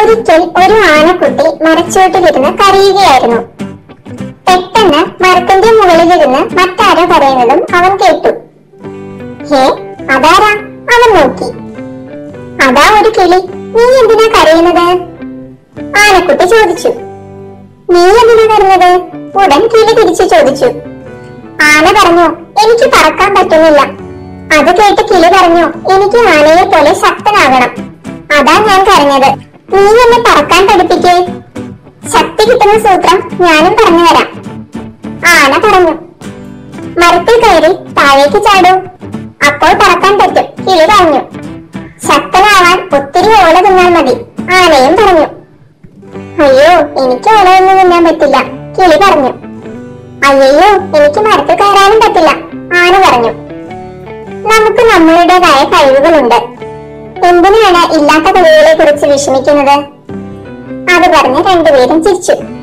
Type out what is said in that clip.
ഒരിക്കൽ ഒരു ആനക്കുട്ടി മരച്ചുവട്ടിലിരുന്ന് കരയുകയായിരുന്നു പെട്ടെന്ന് മരത്തിന്റെ മുകളിലിരുന്ന് മറ്റാരോ പറയുന്നതും അവൻ കേട്ടു ഹേ അതാരാ അവൻ നോക്കി അതാ ഒരു കിളി നീ എന്തിനാ കരയുന്നത് ആനക്കുട്ടി ചോദിച്ചു നീ എന്തിനാ കരഞ്ഞത് ഉടൻ കിളി തിരിച്ചു ചോദിച്ചു ആന പറഞ്ഞു എനിക്ക് പറക്കാൻ പറ്റുന്നില്ല അത് കേട്ട് കിളി പറഞ്ഞു എനിക്ക് ആനയെ പോലെ ശക്തനാകണം അതാ ഞാൻ കരഞ്ഞത് നീ എന്നെ പറക്കാൻ പഠിപ്പിക്കേ ശക്തി കിട്ടുന്ന സൂത്രം ഞാനും പറഞ്ഞു തരാം ആന പറഞ്ഞു മരത്തിൽ കയറി താഴേക്ക് ചാടൂ അപ്പോൾ പറക്കാൻ പറ്റും കിളി പറഞ്ഞു ശക്തനാവാൻ ഒത്തിരി ഓല തിന്നാൽ മതി ആനയും പറഞ്ഞു അയ്യോ എനിക്ക് ഓലയൊന്നും തിന്നാൻ പറ്റില്ല കിളി പറഞ്ഞു അയ്യോ എനിക്ക് മരത്തിൽ കയറാനും പറ്റില്ല ആന പറഞ്ഞു നമുക്ക് നമ്മളുടേതായ കഴിവുകളുണ്ട് എന്തിനാണ് ഇല്ലാത്ത കഴിവുകളെ കുറിച്ച് വിഷമിക്കുന്നത് അത് പറഞ്ഞ് രണ്ടുപേരും ചിരിച്ചു